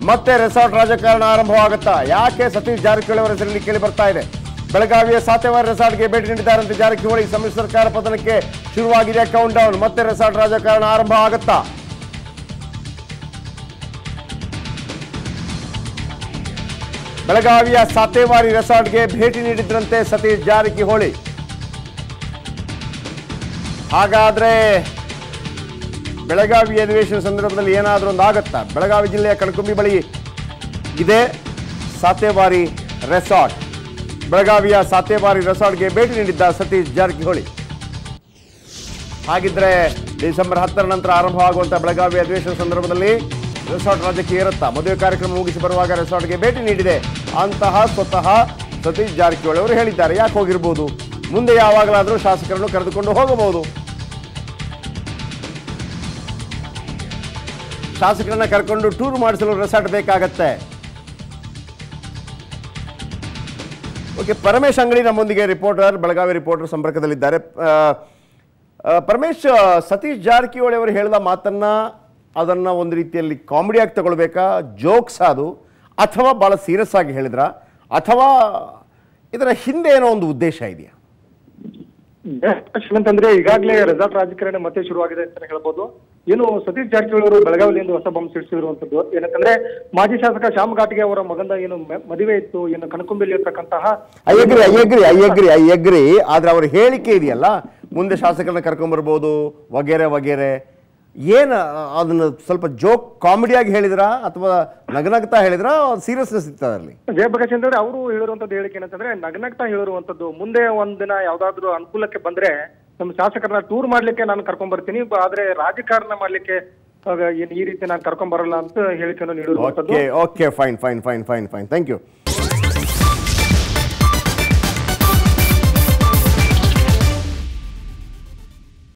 ಮತ್ತೆ ರೆಸಾರ್ಟ್ ರಾಜಕಾರಣ ಆರಂಭವಾಗುತ್ತಾ ಯಾಕೆ ಸತೀಶ್ ಜಾರಕಿಹೊಳಿ ಅವರ ಹೆಸರಲ್ಲಿ ಕೇಳಿ ಬರ್ತಾ ಇದೆ ಬೆಳಗಾವಿಯ ಸಾತೆವಾರ ರೆಸಾರ್ಟ್ಗೆ ಭೇಟಿ ನೀಡಿದ್ದಾರಂತೆ ಜಾರಕಿಹೊಳಿ ಸಮ್ಮಿಶ್ರ ಸರ್ಕಾರ ಪತನಕ್ಕೆ ಶುರುವಾಗಿದೆ ಕೌಂಟ್ ಡೌನ್ ಮತ್ತೆ ರೆಸಾರ್ಟ್ ರಾಜಕಾರಣ ಆರಂಭ ಆಗುತ್ತಾ ಬೆಳಗಾವಿಯ ಸಾತೇವಾರಿ ರೆಸಾರ್ಟ್ಗೆ ಭೇಟಿ ನೀಡಿದ್ರಂತೆ ಸತೀಶ್ ಜಾರಕಿಹೊಳಿ ಹಾಗಾದ್ರೆ ಬೆಳಗಾವಿ ಅಧಿವೇಶನ ಸಂದರ್ಭದಲ್ಲಿ ಏನಾದರೂ ಒಂದು ಆಗತ್ತಾ ಬೆಳಗಾವಿ ಜಿಲ್ಲೆಯ ಕಣಕುಂಬಿ ಬಳಿ ಇದೆ ಸಾತೇವಾರಿ ರೆಸಾರ್ಟ್ ಬೆಳಗಾವಿಯ ಸಾತೇವಾರಿ ರೆಸಾರ್ಟ್ಗೆ ಭೇಟಿ ನೀಡಿದ್ದ ಸತೀಶ್ ಜಾರಕಿಹೊಳಿ ಹಾಗಿದ್ರೆ ಡಿಸೆಂಬರ್ ಹತ್ತರ ನಂತರ ಆರಂಭವಾಗುವಂಥ ಬೆಳಗಾವಿ ಅಧಿವೇಶನ ಸಂದರ್ಭದಲ್ಲಿ ರೆಸಾರ್ಟ್ ರಾಜ್ಯಕ್ಕೆ ಏರುತ್ತಾ ಮದುವೆ ಕಾರ್ಯಕ್ರಮ ಮುಗಿಸಿ ಬರುವಾಗ ರೆಸಾರ್ಟ್ಗೆ ಭೇಟಿ ನೀಡಿದೆ ಅಂತಹ ಸ್ವತಃ ಸತೀಶ್ ಜಾರಕಿಹೊಳಿ ಅವರು ಹೇಳಿದ್ದಾರೆ ಯಾಕೆ ಹೋಗಿರ್ಬೋದು ಮುಂದೆ ಯಾವಾಗಲಾದರೂ ಶಾಸಕರನ್ನು ಕರೆದುಕೊಂಡು ಹೋಗಬಹುದು ಶಾಸಕರನ್ನ ಕರ್ಕೊಂಡು ಟೂರ್ ಮಾಡಿಸಲು ರೆಸಾರ್ಟ್ ಬೇಕಾಗತ್ತೆ ಓಕೆ ಪರಮೇಶ್ ಅಂಗಡಿ ನಮ್ಮೊಂದಿಗೆ ರಿಪೋರ್ಟರ್ ಬೆಳಗಾವಿ ರಿಪೋರ್ಟರ್ ಸಂಪರ್ಕದಲ್ಲಿದ್ದಾರೆ ಆ, ಆ, ಪರಮೇಶ್ ಸತೀಶ್ ಜಾರಕಿಹೊಳಿ ಅವರು ಹೇಳಿದ ಮಾತನ್ನ ಅದನ್ನ ಒಂದು ರೀತಿಯಲ್ಲಿ ಕಾಮಿಡಿಯಾಗಿ ತಗೊಳ್ಬೇಕಾ ಜೋಕ್ಸ್ ಅದು ಅಥವಾ ಭಾಳ ಸೀರಿಯಸ್ ಆಗಿ ಹೇಳಿದ್ರ ಅಥವಾ ಇದರ ಹಿಂದೆ ಏನೋ ಒಂದು ಉದ್ದೇಶ ಇದೆಯಾ ಅಂತಂದ್ರೆ ಈಗಾಗಲೇ ರೆಸಾರ್ಟ್ ರಾಜಕಾರಣ ಮತ್ತೆ ಶುರುವಾಗಿದೆ ಅಂತ ಹೇಳ್ಬೋದು ಏನು ಸತೀಶ್ ಜಾರಕಿಹೊಳಿ ಅವರು ಬೆಳಗಾವಿಯಲ್ಲಿ ಹೊಸ ಬಾಂಬ್ ಸಿಡಿಸಿರುವಂತದ್ದು ಏನಂತಂದ್ರೆ ಮಾಜಿ ಶಾಸಕ ಶ್ಯಾಮ್ ಘಾಟಿಗೆ ಅವರ ಮಗಂದ ಏನು ಮ- ಮದುವೆ ಇತ್ತು ಏನು ಕನಕುಂಬಿಯಲ್ಲಿ ಇರ್ತಕ್ಕಂತಹ I agree I agree I agree I agree ಆದ್ರೆ ಅವ್ರ ಹೇಳಿಕೆ ಇದೆಯಲ್ಲ ಮುಂದೆ ಶಾಸಕರನ್ನ ಕರ್ಕೊಂಬರ್ಬೋದು ವಗೇರೆ ವಗೇರೆ ಏನು ಅದನ್ನ ಸ್ವಲ್ಪ ಜೋಕ್ ಕಾಮಿಡಿಯಾಗಿ ಹೇಳಿದ್ರಾ ಅಥವಾ ನಗನಗ್ತಾ ಹೇಳಿದ್ರಾ ಸೀರಿಯಸ್ನೆಸ್ ಇತ್ತು ಅದರಲ್ಲಿ ಜಯಪ್ರಕಾಶ್ ಚಂದ್ರ ಅವರು ಹೇಳಿರುವಂತದ್ದು ಹೇಳಿಕೆ ಏನಂತಂದ್ರೆ ನಗ್ನಗ್ತಾ ಹೇಳಿರುವಂತದ್ದು ಮುಂದೆ ಒಂದಿನ ಯಾವ್ದಾದ್ರು ಅನುಕೂಲಕ್ಕೆ ಬಂದ್ರೆ ನಮ್ಮ ಶಾಸಕರನ್ನ ಟೂರ್ ಮಾಡ್ಲಿಕ್ಕೆ ನಾನು ಕರ್ಕೊಂಡ್ ಬರ್ತೀನಿ ಬ- ಆದ್ರೆ ರಾಜಕಾರಣ ಮಾಡ್ಲಿಕ್ಕೆ ಆಗ ಏನ್ ಈ ರೀತಿ ನಾನು ಕರ್ಕೊಂಡ್ ಬರಲ್ಲ ಅಂತ ಹೇಳಿಕೆಯನ್ನು ನೀಡಿರುವಂತದ್ದು okay okay fine fine fine fine fine thank you